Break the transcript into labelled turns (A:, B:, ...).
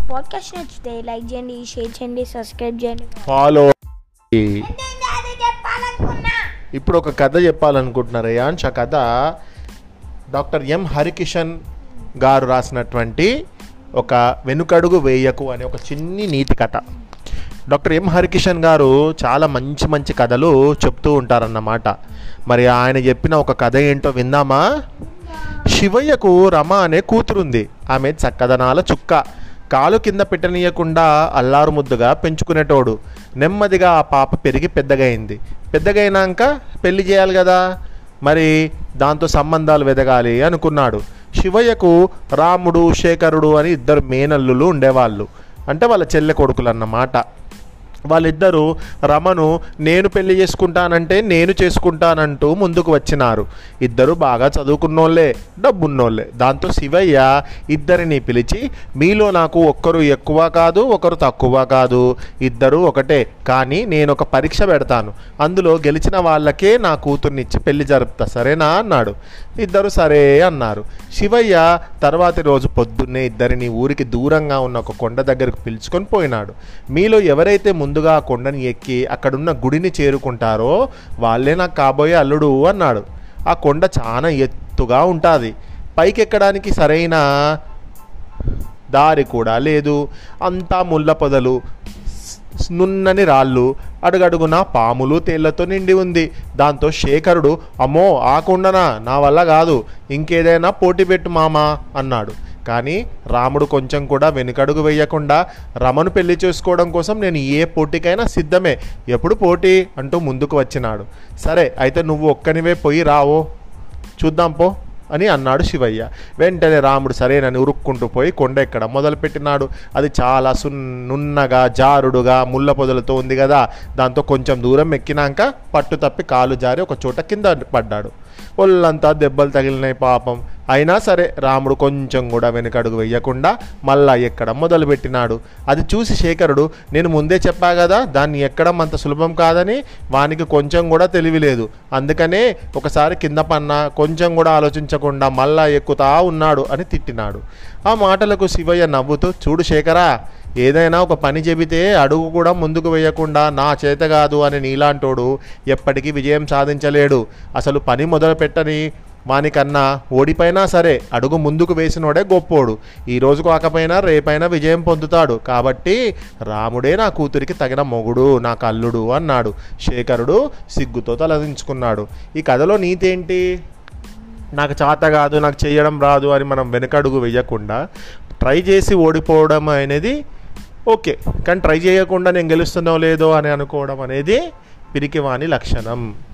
A: podcast నచ్చితే like చేయండి share చేయండి సబ్స్క్రైబ్ చేయండి
B: ఫాలో
A: అది చెప్పాలనుకున్నా
B: ఇప్పుడు ఒక కథ చెప్పాలనుకుంటున్నారు యాంష్ ఆ కథ డాక్టర్ ఎం హరికిషన్ గారు రాసినటువంటి ఒక వెనుకడుగు వేయకు అనే ఒక చిన్ని నీతి కథ డాక్టర్ ఎం హరికిషన్ గారు చాలా మంచి మంచి కథలు చెప్తూ ఉంటారన్నమాట మరి ఆయన చెప్పిన ఒక కథ ఏంటో విందామా శివయ్యకు రమ అనే కూతురుంది ఆమె చక్కదనాల చుక్క కాలు కింద పెట్టనీయకుండా అల్లారు ముద్దుగా పెంచుకునేటోడు నెమ్మదిగా ఆ పాప పెరిగి పెద్దగైంది పెద్దగైనాక పెళ్లి చేయాలి కదా మరి దాంతో సంబంధాలు వెదగాలి అనుకున్నాడు శివయ్యకు రాముడు శేఖరుడు అని ఇద్దరు మేనల్లులు ఉండేవాళ్ళు అంటే వాళ్ళ చెల్లె కొడుకులు అన్నమాట వాళ్ళిద్దరూ రమను నేను పెళ్లి చేసుకుంటానంటే నేను చేసుకుంటానంటూ ముందుకు వచ్చినారు ఇద్దరు బాగా చదువుకున్నోళ్ళే డబ్బున్నోళ్ళే దాంతో శివయ్య ఇద్దరిని పిలిచి మీలో నాకు ఒక్కరు ఎక్కువ కాదు ఒకరు తక్కువ కాదు ఇద్దరు ఒకటే కానీ నేను ఒక పరీక్ష పెడతాను అందులో గెలిచిన వాళ్ళకే నా కూతుర్నిచ్చి పెళ్లి జరుపుతా సరేనా అన్నాడు ఇద్దరు సరే అన్నారు శివయ్య తర్వాతి రోజు పొద్దున్నే ఇద్దరిని ఊరికి దూరంగా ఉన్న ఒక కొండ దగ్గరకు పిలుచుకొని పోయినాడు మీలో ఎవరైతే ముందుగా ఆ కొండని ఎక్కి అక్కడున్న గుడిని చేరుకుంటారో వాళ్ళే నాకు కాబోయే అల్లుడు అన్నాడు ఆ కొండ చాలా ఎత్తుగా ఉంటుంది పైకి ఎక్కడానికి సరైన దారి కూడా లేదు అంతా ముళ్ళ పొదలు స్- నున్నని రాళ్ళు అడుగడుగున పాములు తేళ్లతో నిండి ఉంది దాంతో శేఖరుడు అమ్మో ఆ కొండనా నా వల్ల కాదు ఇంకేదైనా పోటీ పెట్టు మామా అన్నాడు కానీ రాముడు కొంచెం కూడా వెనుకడుగు వేయకుండా రమను పెళ్లి చేసుకోవడం కోసం నేను ఏ పోటీకైనా సిద్ధమే ఎప్పుడు పోటీ అంటూ ముందుకు వచ్చినాడు సరే అయితే నువ్వు ఒక్కనివే పోయి రావో చూద్దాం పో అని అన్నాడు శివయ్య వెంటనే రాముడు సరేనని ఉరుక్కుంటూ పోయి కొండ ఎక్కడం మొదలుపెట్టినాడు అది చాలా సున్ నున్నగా జారుడుగా ముళ్ళ పొదలతో ఉంది కదా దాంతో కొంచెం దూరం ఎక్కినాక పట్టు తప్పి కాలు జారి ఒక చోట కింద పడ్డాడు ఒళ్ళంతా దెబ్బలు తగిలినాయి పాపం అయినా సరే రాముడు కొంచెం కూడా వెనుకడుగు వెయ్యకుండా మళ్ళా ఎక్కడం మొదలుపెట్టినాడు అది చూసి శేఖరుడు నేను ముందే చెప్పా కదా దాన్ని ఎక్కడం అంత సులభం కాదని వానికి కొంచెం కూడా తెలివి లేదు అందుకనే ఒకసారి కింద పన్నా కొంచెం కూడా ఆలోచించకుండా మళ్ళా ఎక్కుతా ఉన్నాడు అని తిట్టినాడు ఆ మాటలకు శివయ్య నవ్వుతూ చూడు శేఖరా ఏదైనా ఒక పని చెబితే అడుగు కూడా ముందుకు వేయకుండా నా చేత కాదు అని నీలాంటోడు ఎప్పటికీ విజయం సాధించలేడు అసలు పని మొదలు పెట్టని వానికన్నా ఓడిపోయినా సరే అడుగు ముందుకు వేసినోడే గొప్పోడు ఈ రోజు కాకపోయినా రేపైనా విజయం పొందుతాడు కాబట్టి రాముడే నా కూతురికి తగిన మొగుడు నా కల్లుడు అన్నాడు శేఖరుడు సిగ్గుతో తలదించుకున్నాడు ఈ కథలో నీతేంటి నాకు చేత కాదు నాకు చేయడం రాదు అని మనం వెనకడుగు వేయకుండా ట్రై చేసి ఓడిపోవడం అనేది ఓకే కానీ ట్రై చేయకుండా నేను గెలుస్తున్నో లేదో అని అనుకోవడం అనేది పిరికివాని లక్షణం